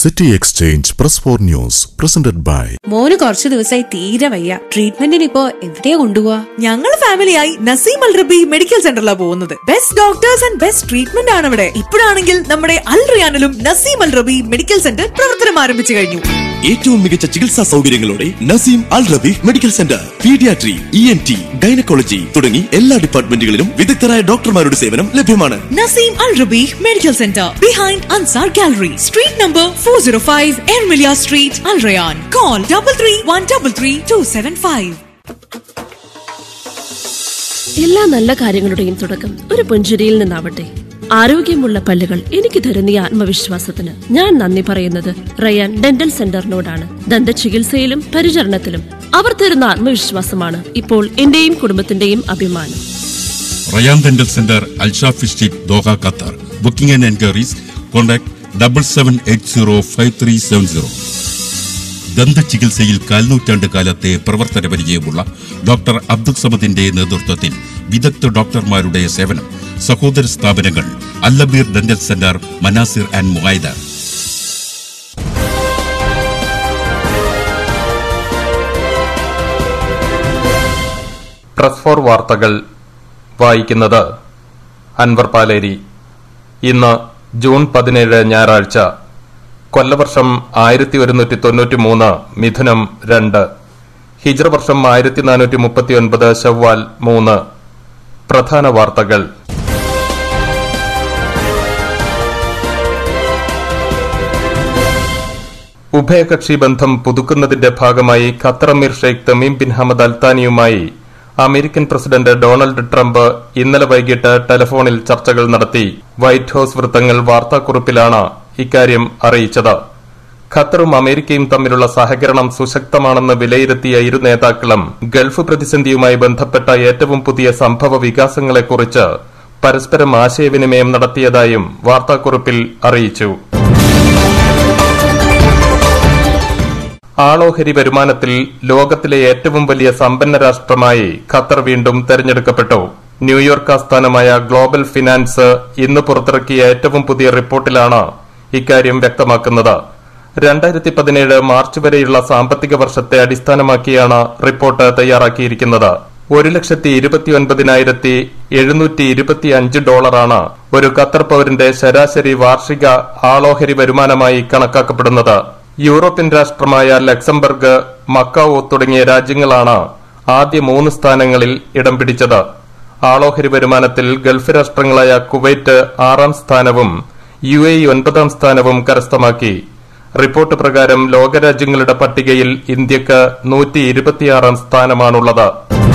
City Exchange Press for News presented by മോന് കുറച്ചു ദിവസമായി തീരെ വയ്യ ട്രീറ്റ്മെന്റിന് ഇപ്പോ എവിടെയാ കൊണ്ടുപോവാ ഞങ്ങൾ ഫാമിലിയായി നസീം അൽ റബി മെഡിക്കൽ സെന്ററിലാണ് പോകുന്നത് best doctors and best treatment ആണ് ഇവിടെ ഇപ്പോഴാണെങ്കിൽ നമ്മുടെ അൽ റിയാനിലും Naseem Al Rabi medical centre പ്രവർത്തനം ആരംഭിച്ചു കഴിഞ്ഞു ഏറ്റവും മികച്ച ചികിത്സാ സൗകര്യങ്ങളോടെ Naseem Al Rabeeh medical centre paediatry E N T gynaecology തുടങ്ങി എല്ലാ ഡിപ്പാർട്ട്മെന്റുകളിലും വിദഗ്ധരായ ഡോക്ടർമാരുടെ സേവനം ലഭ്യമാണ് Naseem Al Rabi medical centre behind Ansar gallery street number four zero five Ermilia street Al Rayyan call double three one double three two seven five എല്ലാ നല്ല കാര്യങ്ങളുടെയും തുടക്കം ഒരു പുഞ്ചിരിയിൽ നിന്നാവട്ടെ ആരോഗ്യമുള്ള പല്ലുകൾ എനിക്ക് തരുന്ന ഈ ആത്മവിശ്വാസത്തിന് ഞാൻ നന്ദി പറയുന്നത് റയാൻ ഡെന്റൽ സെന്ററിനോടാണ് ദന്ത ചികിത്സയിലും പരിചരണത്തിലും അവർ തരുന്ന ആത്മവിശ്വാസമാണ് ഇപ്പോൾ എന്റെയും കുടുംബത്തിന്റെയും അഭിമാനം Rayyan dental centre Al Shafi street Doha Qatar booking and enquiries contact double seven eight zero five three seven zero ദന്ത ചികിത്സയിൽ കാൽനൂറ്റാണ്ട് കാലത്തെ പ്രവർത്തന പരിചയമുള്ള ഡോക്ടർ അബ്ദുൽ സമദിന്റെ നേതൃത്വത്തിൽ വിദഗ്ധ ഡോക്ടർമാരുടെ സേവനം സഹോദര സ്ഥാപനങ്ങൾ Al Abeer dental centre Manasir and Muhaida press four വാർത്തകൾ വായിക്കുന്നത് അൻവർ പാലേരി ഇന്ന് ജൂൺ പതിനേഴ് ഞായറാഴ്ച കൊല്ലവർഷം ആയിരത്തി ഒരുന്നൂറ്റി തൊണ്ണൂറ്റി മൂന്ന് മിഥുനം രണ്ട് ഹിജ്ര വർഷം ആയിരത്തി നാനൂറ്റി മുപ്പത്തി ഒൻപത് ഷവ്വാൽ മൂന്ന് പ്രധാന വാർത്തകൾ ഉഭയകക്ഷി ബന്ധം പുതുക്കുന്നതിന്റെ ഭാഗമായി Qatar Amir Sheikh Tamim bin Hamad അൽത്താനിയുമായി അമേരിക്കൻ പ്രസിഡന്റ് ഡൊണാൾഡ് ട്രംപ് ഇന്നലെ വൈകിട്ട് ടെലിഫോണിൽ ചർച്ചകൾ നടത്തി വൈറ്റ് ഹൌസ് വൃത്തങ്ങൾ വാർത്താക്കുറിപ്പിലാണ് ഇക്കാര്യം അറിയിച്ചത് ഖത്തറും അമേരിക്കയും തമ്മിലുള്ള സഹകരണം സുശക്തമാണെന്ന് വിലയിരുത്തിയ ഇരു നേതാക്കളും ഗൾഫ് പ്രതിസന്ധിയുമായി ബന്ധപ്പെട്ട ഏറ്റവും പുതിയ സംഭവ വികാസങ്ങളെക്കുറിച്ച് പരസ്പരം ആശയവിനിമയം നടത്തിയതായും വാർത്താക്കുറിപ്പിൽ അറിയിച്ചു ആളോഹരി വരുമാനത്തിൽ ലോകത്തിലെ ഏറ്റവും വലിയ സമ്പന്ന രാഷ്ട്രമായി ഖത്തർ വീണ്ടും തെരഞ്ഞെടുക്കപ്പെട്ടു ന്യൂയോർക്ക് ആസ്ഥാനമായ ഗ്ലോബൽ ഫിനാൻസ് ഇന്ന് പുറത്തിറക്കിയ ഏറ്റവും പുതിയ റിപ്പോർട്ടിലാണ് ഇക്കാര്യം വ്യക്തമാക്കുന്നത് രണ്ടായിരത്തി പതിനേഴ് മാർച്ച് വരെയുള്ള സാമ്പത്തിക വർഷത്തെ അടിസ്ഥാനമാക്കിയാണ് റിപ്പോർട്ട് തയ്യാറാക്കിയിരിക്കുന്നത് ഒരു ലക്ഷത്തി ഇരുപത്തിയൊൻപതിനായിരത്തി എഴുന്നൂറ്റി ഇരുപത്തി അഞ്ച് ഡോളറാണ് ഒരു ഖത്തർ പൌരന്റെ ശരാശരി വാർഷിക ആളോഹരി വരുമാനമായി കണക്കാക്കപ്പെടുന്നത് യൂറോപ്യൻ രാഷ്ട്രമായ ലക്സംബർഗ് മക്കാവോ തുടങ്ങിയ രാജ്യങ്ങളാണ് ആദ്യ മൂന്ന് സ്ഥാനങ്ങളിൽ ഇടം പിടിച്ചത് ആളോഹരി വരുമാനത്തിൽ ഗൾഫ് രാഷ്ട്രങ്ങളായ കുവൈറ്റ് ആറാം സ്ഥാനവും യു എ ഒൻപതാം സ്ഥാനവും കരസ്ഥമാക്കി റിപ്പോർട്ട് പ്രകാരം ലോകരാജ്യങ്ങളുടെ പട്ടികയിൽ ഇന്ത്യക്ക് നൂറ്റി ഇരുപത്തിയാറാം സ്ഥാനമാണുള്ളത്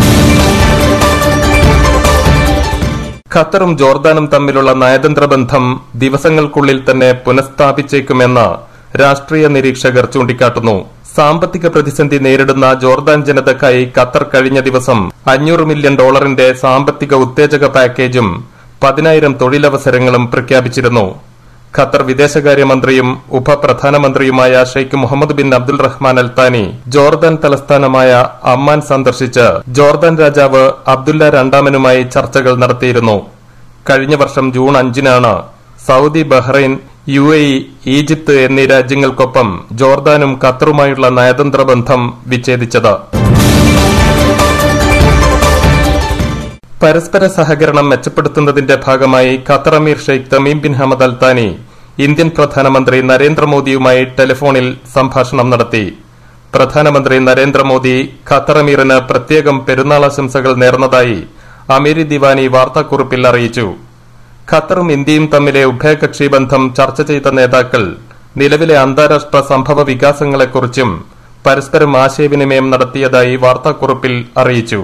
ഖത്തറും ജോർദാനും തമ്മിലുള്ള നയതന്ത്ര ബന്ധം ദിവസങ്ങൾക്കുള്ളിൽ തന്നെ പുനഃസ്ഥാപിച്ചേക്കുമെന്ന് രാഷ്ട്രീയ നിരീക്ഷകർ ചൂണ്ടിക്കാട്ടുന്നു സാമ്പത്തിക പ്രതിസന്ധി നേരിടുന്ന ജോർദാൻ ജനതയ്ക്കായി ഖത്തർ കഴിഞ്ഞ ദിവസം അഞ്ഞൂറ് മില്യൺ ഡോളറിന്റെ സാമ്പത്തിക ഉത്തേജക പാക്കേജും പതിനായിരം തൊഴിലവസരങ്ങളും പ്രഖ്യാപിച്ചിരുന്നു ഖത്തർ വിദേശകാര്യമന്ത്രിയും ഉപപ്രധാനമന്ത്രിയുമായ Sheikh Mohammed bin Abdul Rahman Al Thani Jordan തലസ്ഥാനമായ അമ്മാൻ സന്ദർശിച്ച് ജോർദാൻ രാജാവ് അബ്ദുല്ല രണ്ടാമനുമായി ചർച്ചകൾ നടത്തിയിരുന്നു കഴിഞ്ഞ വർഷം ജൂൺ അഞ്ചിനാണ് Saudi Bahrain U A E, Egypt എന്നീ രാജ്യങ്ങൾക്കൊപ്പം ജോർദാനും ഖത്തറുമായുള്ള നയതന്ത്ര ബന്ധം വിച്ഛേദിച്ചത് പരസ്പര സഹകരണം മെച്ചപ്പെടുത്തുന്നതിന്റെ ഭാഗമായി Qatar Amir Sheikh Tamim bin Hamad Al Thani Indian പ്രധാനമന്ത്രി നരേന്ദ്രമോദിയുമായി ടെലിഫോണിൽ സംഭാഷണം നടത്തി പ്രധാനമന്ത്രി നരേന്ദ്രമോദി ഖത്തർ അമീറിന് പ്രത്യേകം പെരുന്നാളാശംസകൾ നേർന്നതായി അമീരി ദിവാനി വാർത്താക്കുറിപ്പിൽ അറിയിച്ചു ഖത്തറും ഇന്ത്യയും തമ്മിലെ ഉഭയകക്ഷി ബന്ധം ചർച്ച ചെയ്ത നേതാക്കൾ നിലവിലെ അന്താരാഷ്ട്ര സംഭവ വികാസങ്ങളെക്കുറിച്ചും പരസ്പരം ആശയവിനിമയം നടത്തിയതായി വാർത്താക്കുറിപ്പിൽ അറിയിച്ചു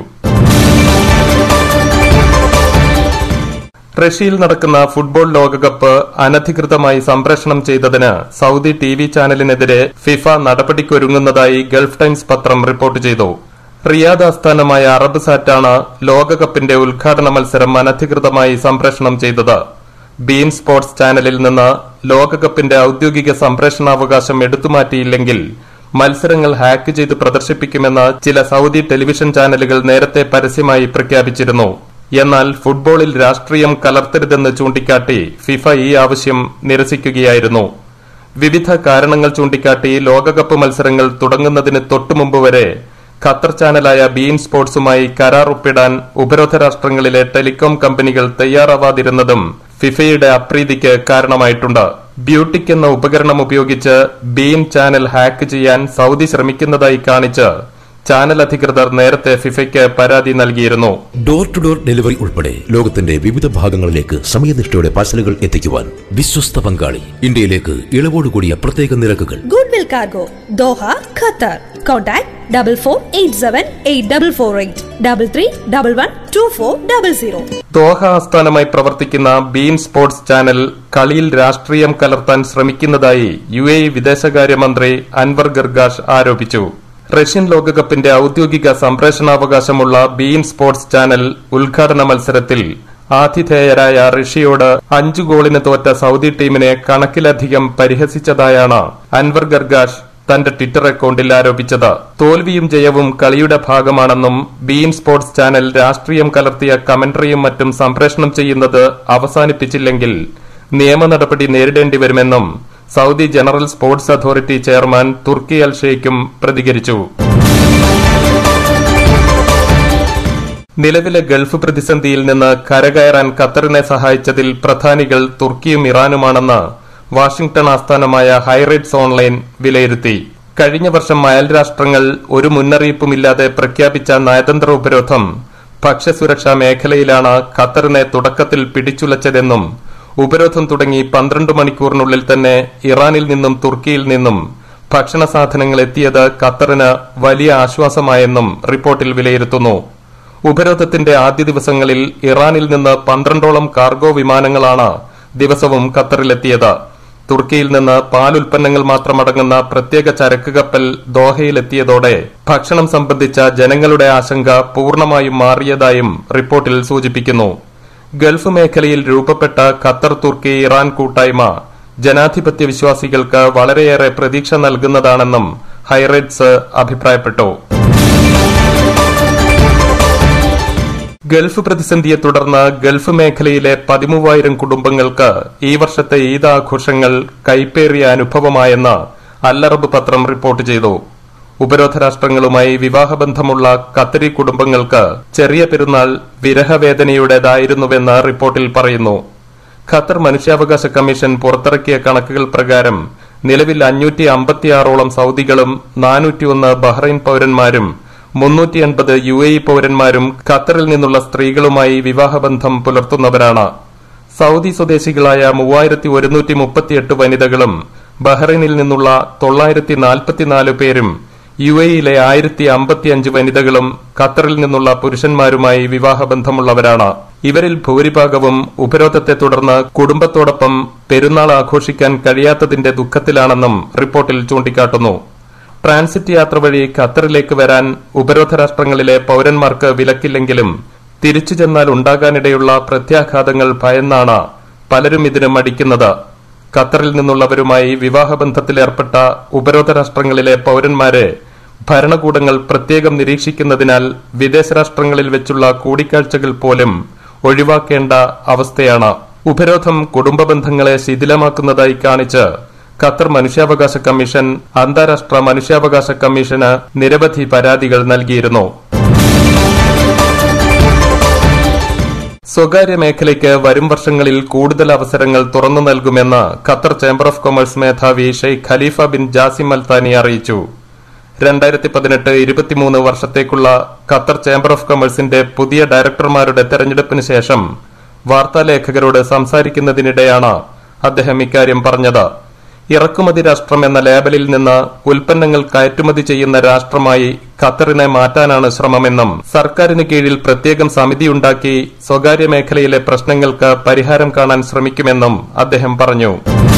റഷ്യയിൽ നടക്കുന്ന ഫുട്ബോൾ ലോകകപ്പ് അനധികൃതമായി സംപ്രേഷണം ചെയ്തതിന് സൗദി ടി വി ചാനലിനെതിരെ ഫിഫ നടപടിക്കൊരുങ്ങുന്നതായി ഗൾഫ് ടൈംസ് പത്രം റിപ്പോർട്ട് ചെയ്തു റിയാദ് ആസ്ഥാനമായ അറബ് സാറ്റാണ് ലോകകപ്പിന്റെ ഉദ്ഘാടന മത്സരം അനധികൃതമായി സംപ്രേഷണം ചെയ്തത് ബീൻ സ്പോർട്സ് ചാനലിൽ നിന്ന് ലോകകപ്പിന്റെ ഔദ്യോഗിക സംപ്രേഷണാവകാശം എടുത്തുമാറ്റിയില്ലെങ്കിൽ മത്സരങ്ങൾ ഹാക്ക് ചെയ്ത് പ്രദർശിപ്പിക്കുമെന്ന് ചില സൗദി ടെലിവിഷൻ ചാനലുകൾ നേരത്തെ പരസ്യമായി പ്രഖ്യാപിച്ചിരുന്നു എന്നാൽ ഫുട്ബോളിൽ രാഷ്ട്രീയം കലർത്തരുതെന്ന് ചൂണ്ടിക്കാട്ടി ഫിഫ ഈ ആവശ്യം നിരസിക്കുകയായിരുന്നു വിവിധ കാരണങ്ങൾ ചൂണ്ടിക്കാട്ടി ലോകകപ്പ് മത്സരങ്ങൾ തുടങ്ങുന്നതിന് തൊട്ടുമുമ്പ് വരെ ഖത്തർ ചാനലായ ബീൻ സ്പോർട്സുമായി കരാർ ഒപ്പിടാൻ ഉപരോധ രാഷ്ട്രങ്ങളിലെ ടെലികോം കമ്പനികൾ തയ്യാറാവാതിരുന്നതും ഫിഫയുടെ അപ്രീതിക്ക് കാരണമായിട്ടുണ്ട് ബ്യൂട്ടിക് എന്ന ഉപകരണം ഉപയോഗിച്ച് ബീൻ ചാനൽ ഹാക്ക് ചെയ്യാൻ സൗദി ശ്രമിക്കുന്നതായി കാണിച്ച് ചാനൽ അധികൃതർ നേരത്തെ ഫിഫയ്ക്ക് പരാതി നൽകിയിരുന്നു ഡോർ ടു ഡോർ ഡെലിവറി ഉൾപ്പെടെ ലോകത്തിന്റെ വിവിധ ഭാഗങ്ങളിലേക്ക് സമയനിഷ്ഠയോടെ പാഴ്സലുകൾ എത്തിക്കുവാൻ വിശ്വസ്ത പങ്കാളി ഇന്ത്യയിലേക്ക് ഇളവോടുകൂടിയ പ്രത്യേക നിരക്കുകൾ Goodwill Cargo, Doha, Qatar. Contact double four eight seven eight double four eight double three double one two four double zero. Doha ആസ്ഥാനമായി പ്രവർത്തിക്കുന്ന ബീൻ സ്പോർട്സ് ചാനൽ കളിയിൽ രാഷ്ട്രീയം കലർത്താൻ ശ്രമിക്കുന്നതായി യു എ വിദേശകാര്യമന്ത്രി അൻവർ ഗർഗാഷ് ആരോപിച്ചു റഷ്യൻ ലോകകപ്പിന്റെ ഔദ്യോഗിക സംപ്രേഷണാവകാശമുള്ള ബീൻ സ്പോർട്സ് ചാനൽ ഉദ്ഘാടന മത്സരത്തിൽ ആതിഥേയരായ റഷ്യയോട് അഞ്ചു ഗോളിന് തോറ്റ സൗദി ടീമിനെ കണക്കിലധികം പരിഹസിച്ചതായാണ് അൻവർ ഗർഗാഷ് തന്റെ ട്വിറ്റർ അക്കൌണ്ടിൽ ആരോപിച്ചത് തോൽവിയും ജയവും കളിയുടെ ഭാഗമാണെന്നും ബീൻ സ്പോർട്സ് ചാനൽ രാഷ്ട്രീയം കലർത്തിയ കമന്ററിയും മറ്റും സംപ്രേഷണം ചെയ്യുന്നത് അവസാനിപ്പിച്ചില്ലെങ്കിൽ നിയമ നടപടി നേരിടേണ്ടി വരുമെന്നും Saudi general sports authority chairman Turki Al ഷെയ്ഖും പ്രതികരിച്ചു നിലവിലെ ഗൾഫ് പ്രതിസന്ധിയിൽ നിന്ന് കരകയറാൻ ഖത്തറിനെ സഹായിച്ചതിൽ പ്രധാനികൾ തുർക്കിയും ഇറാനുമാണെന്ന് വാഷിംഗ്ടൺ ആസ്ഥാനമായ ഹൈറേറ്റ്സ് ഓൺലൈൻ വിലയിരുത്തി കഴിഞ്ഞ വർഷം അയൽരാഷ്ട്രങ്ങൾ ഒരു മുന്നറിയിപ്പുമില്ലാതെ പ്രഖ്യാപിച്ച നയതന്ത്ര ഉപരോധം ഭക്ഷ്യസുരക്ഷാ മേഖലയിലാണ് ഖത്തറിനെ തുടക്കത്തിൽ പിടിച്ചുലച്ചതെന്നും ഉപരോധം തുടങ്ങി പന്ത്രണ്ട് മണിക്കൂറിനുള്ളിൽ തന്നെ ഇറാനിൽ നിന്നും തുർക്കിയിൽ നിന്നും ഭക്ഷണ സാധനങ്ങൾ എത്തിയത് ഖത്തറിന് വലിയ ആശ്വാസമായെന്നും റിപ്പോർട്ടിൽ വിലയിരുത്തുന്നു ഉപരോധത്തിന്റെ ആദ്യ ദിവസങ്ങളിൽ ഇറാനിൽ നിന്ന് പന്ത്രണ്ടോളം കാർഗോ വിമാനങ്ങളാണ് ദിവസവും ഖത്തറിലെത്തിയത് തുർക്കിയിൽ നിന്ന് പാൽ ഉൽപ്പന്നങ്ങൾ മാത്രമടങ്ങുന്ന പ്രത്യേക ചരക്ക് കപ്പൽ ദോഹയിലെത്തിയതോടെ ഭക്ഷണം സംബന്ധിച്ച ജനങ്ങളുടെ ആശങ്ക പൂർണ്ണമായും മാറിയതായും റിപ്പോർട്ടിൽ സൂചിപ്പിക്കുന്നു ഗൾഫ് മേഖലയിൽ രൂപപ്പെട്ട ഖത്തർ തുർക്കി ഇറാൻ കൂട്ടായ്മ ജനാധിപത്യ വിശ്വാസികൾക്ക് വളരെയേറെ പ്രതീക്ഷ നൽകുന്നതാണെന്നും ഹൈറേറ്റ്സ് അഭിപ്രായപ്പെട്ടു ഗൾഫ് പ്രതിസന്ധിയെ തുടർന്ന് ഗൾഫ് മേഖലയിലെ പതിമൂവായിരം കുടുംബങ്ങൾക്ക് ഈ വർഷത്തെ ഈദ് ആഘോഷങ്ങൾ കൈപ്പേറിയ അനുഭവമായെന്ന് അല്ലറബ് പത്രം റിപ്പോർട്ട് ചെയ്തു ഉപരോധ രാഷ്ട്രങ്ങളുമായി വിവാഹബന്ധമുള്ള ഖത്തരി കുടുംബങ്ങൾക്ക് ചെറിയ പെരുന്നാൾ വിരഹവേദനയുടേതായിരുന്നുവെന്ന് റിപ്പോർട്ടിൽ പറയുന്നു ഖത്തർ മനുഷ്യാവകാശ കമ്മീഷൻ പുറത്തിറക്കിയ കണക്കുകൾ പ്രകാരം നിലവിൽ അഞ്ഞൂറ്റി അമ്പത്തിയാറോളം സൗദികളും നാനൂറ്റിയൊന്ന് ബഹ്റൈൻ പൌരന്മാരും മുന്നൂറ്റി എൺപത് യു എ ഇ പൌരന്മാരും ഖത്തറിൽ നിന്നുള്ള സ്ത്രീകളുമായി വിവാഹബന്ധം പുലർത്തുന്നവരാണ് സൗദി സ്വദേശികളായ മൂവായിരത്തി ഒരുന്നൂറ്റി മുപ്പത്തിയെട്ട് വനിതകളും ബഹ്റൈനിൽ നിന്നുള്ള തൊള്ളായിരത്തി നാൽപ്പത്തിനാല് പേരും യു എയിലെ ആയിരത്തി അമ്പത്തിയഞ്ച് വനിതകളും ഖത്തറിൽ നിന്നുള്ള പുരുഷന്മാരുമായി വിവാഹബന്ധമുള്ളവരാണ് ഇവരിൽ ഭൂരിഭാഗവും ഉപരോധത്തെ തുടർന്ന് കുടുംബത്തോടൊപ്പം പെരുന്നാൾ ആഘോഷിക്കാൻ കഴിയാത്തതിന്റെ ദുഃഖത്തിലാണെന്നും റിപ്പോർട്ടിൽ ചൂണ്ടിക്കാട്ടുന്നു ട്രാൻസിറ്റ് യാത്ര വഴി ഖത്തറിലേക്ക് വരാൻ ഉപരോധ രാഷ്ട്രങ്ങളിലെ പൌരന്മാർക്ക് വിലക്കില്ലെങ്കിലും തിരിച്ചു ചെന്നാൽ ഉണ്ടാകാനിടയുള്ള പ്രത്യാഘാതങ്ങൾ ഭയന്നാണ് പലരും ഇതിന് മടിക്കുന്നത് ഖത്തറിൽ നിന്നുള്ളവരുമായി വിവാഹബന്ധത്തിലേർപ്പെട്ട ഉപരോധ രാഷ്ട്രങ്ങളിലെ പൌരന്മാരെ ഭരണകൂടങ്ങൾ പ്രത്യേകം നിരീക്ഷിക്കുന്നതിനാൽ വിദേശ രാഷ്ട്രങ്ങളിൽ വെച്ചുള്ള കൂടിക്കാഴ്ചകൾ പോലും ഒഴിവാക്കേണ്ട അവസ്ഥയാണ് ഉപരോധം കുടുംബ ബന്ധങ്ങളെ ശിഥിലമാക്കുന്നതായി കാണിച്ച് ഖത്തർ മനുഷ്യാവകാശ കമ്മീഷൻ അന്താരാഷ്ട്ര മനുഷ്യാവകാശ കമ്മീഷന് നിരവധി പരാതികൾ നൽകിയിരുന്നു സ്വകാര്യ മേഖലയ്ക്ക് വരും വർഷങ്ങളിൽ കൂടുതൽ അവസരങ്ങൾ തുറന്നു നൽകുമെന്ന് ഖത്തർ ചേംബർ ഓഫ് കൊമേഴ്സ് മേധാവി Sheikh Khalifa bin Jassim Al Thani അറിയിച്ചു രണ്ടായിരത്തി പതിനെട്ട് ഇരുപത്തിമൂന്ന് വർഷത്തേക്കുള്ള ഖത്തർ ചേംബർ ഓഫ് കൊമേഴ്സിന്റെ പുതിയ ഡയറക്ടർമാരുടെ തെരഞ്ഞെടുപ്പിന് ശേഷം വാർത്താലേഖകരോട് സംസാരിക്കുന്നതിനിടെയാണ് അദ്ദേഹം ഇക്കാര്യം പറഞ്ഞത് ഇറക്കുമതി രാഷ്ട്രം എന്ന ലേബലിൽ നിന്ന് ഉൽപ്പന്നങ്ങൾ കയറ്റുമതി ചെയ്യുന്ന രാഷ്ട്രമായി ഖത്തറിനെ മാറ്റാനാണ് ശ്രമമെന്നും സർക്കാരിന് കീഴിൽ പ്രത്യേകം സമിതിയുണ്ടാക്കി സ്വകാര്യ മേഖലയിലെ പ്രശ്നങ്ങൾക്ക് പരിഹാരം കാണാൻ ശ്രമിക്കുമെന്നും അദ്ദേഹം പറഞ്ഞു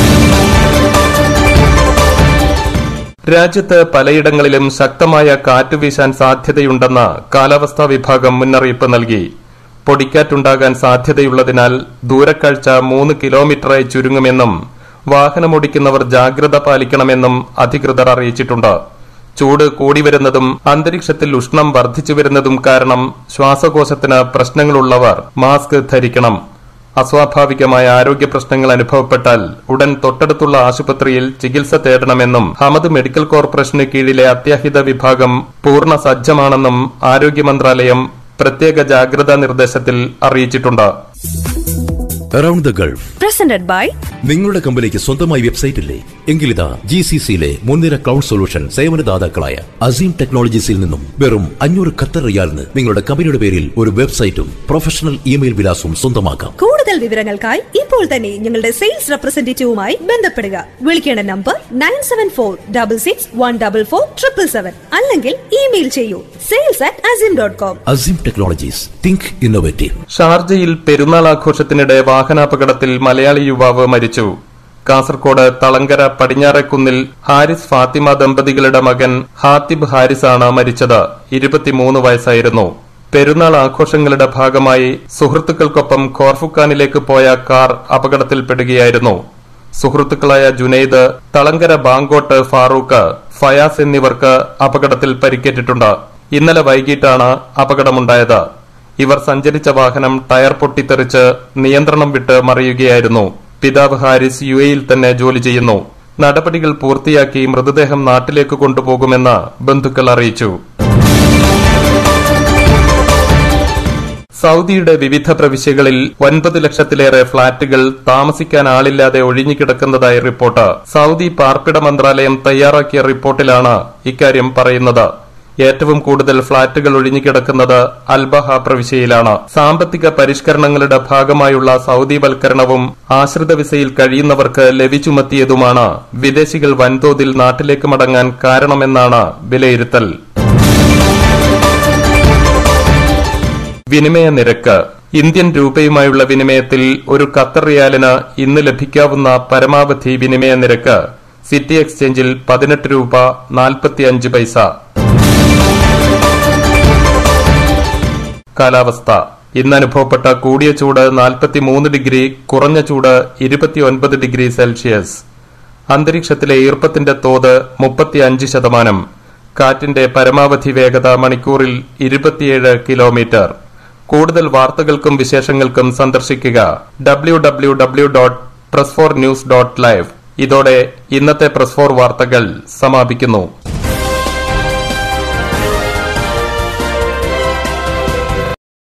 രാജ്യത്ത് പലയിടങ്ങളിലും ശക്തമായ കാറ്റ് വീശാൻ സാധ്യതയുണ്ടെന്ന് കാലാവസ്ഥാ വിഭാഗം മുന്നറിയിപ്പ് നൽകി പൊടിക്കാറ്റുണ്ടാകാൻ സാധ്യതയുള്ളതിനാൽ ദൂരക്കാഴ്ച മൂന്ന് കിലോമീറ്ററായി ചുരുങ്ങുമെന്നും വാഹനമോടിക്കുന്നവർ ജാഗ്രത പാലിക്കണമെന്നും അധികൃതർ അറിയിച്ചിട്ടുണ്ട് ചൂട് കൂടിവരുന്നതും അന്തരീക്ഷത്തിൽ ഉഷ്ണം വർദ്ധിച്ചു വരുന്നതും കാരണം ശ്വാസകോശത്തിന് പ്രശ്നങ്ങളുള്ളവർ മാസ്ക് ധരിക്കണം അസ്വാഭാവികമായ ആരോഗ്യ പ്രശ്നങ്ങൾ അനുഭവപ്പെട്ടാൽ ഉടൻ തൊട്ടടുത്തുള്ള ആശുപത്രിയിൽ ചികിത്സ തേടണമെന്നും ഹമദ് മെഡിക്കൽ കോർപ്പറേഷന് കീഴിലെ അത്യാഹിത വിഭാഗം പൂർണ്ണ സജ്ജമാണെന്നും ആരോഗ്യ മന്ത്രാലയം പ്രത്യേക ജാഗ്രതാ നിർദ്ദേശത്തിൽ അറിയിച്ചിട്ടുണ്ട് around the Gulf Presented by നിങ്ങളുടെ കമ്പനിക്ക് സ്വന്തമായി വെബ്സൈറ്റ് ഇല്ലേ എങ്കിലിതാ ജി സി സിയിലെ മുൻനിര ക്ലൗഡ് സൊല്യൂഷൻ സേവനദാതാക്കളായ അസീം ടെക്നോളജീസിൽ നിന്നും വെറും അഞ്ഞൂറ് ഖത്തർ റിയാലിന് നിങ്ങളുടെ കമ്പനിയുടെ പേരിൽ ഒരു വെബ്സൈറ്റും പ്രൊഫഷണൽ ഇമെയിൽ വിലാസവും സ്വന്തമാക്കാം കൂടുതൽ വിവരങ്ങൾക്കായി ഇപ്പോൾ തന്നെ ഞങ്ങളുടെ സെയിൽസ് റെപ്രസെന്റേറ്റീവുമായി ബന്ധപ്പെടുക വിളിക്കേണ്ട number nine seven four double six one double four triple seven അല്ലെങ്കിൽ ഇമെയിൽ ചെയ്യൂ sales at Aseem dot com Aseem technologies think innovative ഷാർജയിൽ പെരുന്നാൾ ആഘോഷത്തിനിടെ വാഹനാപകടത്തിൽ മലയാളി യുവാവ് മരിച്ചു കാസർകോട് തളങ്കര പടിഞ്ഞാറേക്കുന്നിൽ ഹാരിസ് ഫാത്തിമ ദമ്പതികളുടെ മകൻ ഹാത്തിബ് ഹാരിസാണ് മരിച്ചത് ഇരുപത്തിമൂന്ന് വയസ്സായിരുന്നു പെരുന്നാൾ ആഘോഷങ്ങളുടെ ഭാഗമായി സുഹൃത്തുക്കൾക്കൊപ്പം കോർഫുക്കാനിലേക്ക് പോയ കാർ അപകടത്തിൽപ്പെടുകയായിരുന്നു സുഹൃത്തുക്കളായ ജുനൈദ് തളങ്കര ബാങ്കോട്ട് ഫാറൂഖ് ഫയാസ് എന്നിവർക്ക് അപകടത്തിൽ പരിക്കേറ്റിട്ടുണ്ട് ഇന്നലെ വൈകിട്ടാണ് അപകടമുണ്ടായത് ഇവർ സഞ്ചരിച്ച വാഹനം ടയർ പൊട്ടിത്തെറിച്ച് നിയന്ത്രണം വിട്ട് മറിയുകയായിരുന്നു പിതാവ് ഹാരിസ് യു എയിൽ തന്നെ ജോലി ചെയ്യുന്നു നടപടികൾ പൂർത്തിയാക്കി മൃതദേഹം നാട്ടിലേക്ക് കൊണ്ടുപോകുമെന്ന് ബന്ധുക്കൾ അറിയിച്ചു സൗദിയുടെ വിവിധ പ്രവിശ്യകളിൽ ഒൻപത് ലക്ഷത്തിലേറെ ഫ്ളാറ്റുകൾ താമസിക്കാൻ ആളില്ലാതെ ഒഴിഞ്ഞുകിടക്കുന്നതായി റിപ്പോർട്ട് സൗദി പാർപ്പിട മന്ത്രാലയം തയ്യാറാക്കിയ റിപ്പോർട്ടിലാണ് ഇക്കാര്യം പറയുന്നത് ഏറ്റവും കൂടുതൽ ഫ്ളാറ്റുകൾ ഒഴിഞ്ഞുകിടക്കുന്നത് അൽബഹ പ്രവിശ്യയിലാണ് സാമ്പത്തിക പരിഷ്കരണങ്ങളുടെ ഭാഗമായുള്ള സൗദിവൽക്കരണവും ആശ്രിത വിസയിൽ കഴിയുന്നവർക്ക് ലവി ചുമത്തിയതുമാണ് വിദേശികൾ വൻതോതിൽ നാട്ടിലേക്ക് മടങ്ങാൻ കാരണമെന്നാണ് വിലയിരുത്തൽ വിനിമയ നിരക്ക് ഇന്ത്യൻ രൂപയുമായുള്ള വിനിമയത്തിൽ ഒരു ഖത്തർ റിയാലിന് ഇന്ന് ലഭിക്കാവുന്ന പരമാവധി വിനിമയ നിരക്ക് സിറ്റി എക്സ്ചേഞ്ചിൽ പതിനെട്ട് രൂപ നാൽപ്പത്തിയഞ്ച് പൈസ കാലാവസ്ഥ ഇന്ന് അനുഭവപ്പെട്ട കൂടിയ ചൂട് നാൽപ്പത്തിമൂന്ന് ഡിഗ്രി കുറഞ്ഞ ചൂട് ഇരുപത്തിയൊൻപത് ഡിഗ്രി സെൽഷ്യസ് അന്തരീക്ഷത്തിലെ ഈർപ്പത്തിന്റെ തോത് മുപ്പത്തിയഞ്ച് ശതമാനം കാറ്റിന്റെ പരമാവധി വേഗത മണിക്കൂറിൽ ഇരുപത്തിയേഴ് കിലോമീറ്റർ കൂടുതൽ വാർത്തകൾക്കും വിശേഷങ്ങൾക്കും സന്ദർശിക്കുക W W W dot press four news dot live ഇതോടെ ഇന്നത്തെ പ്രസ് ഫോർ വാർത്തകൾ സമാപിക്കുന്നു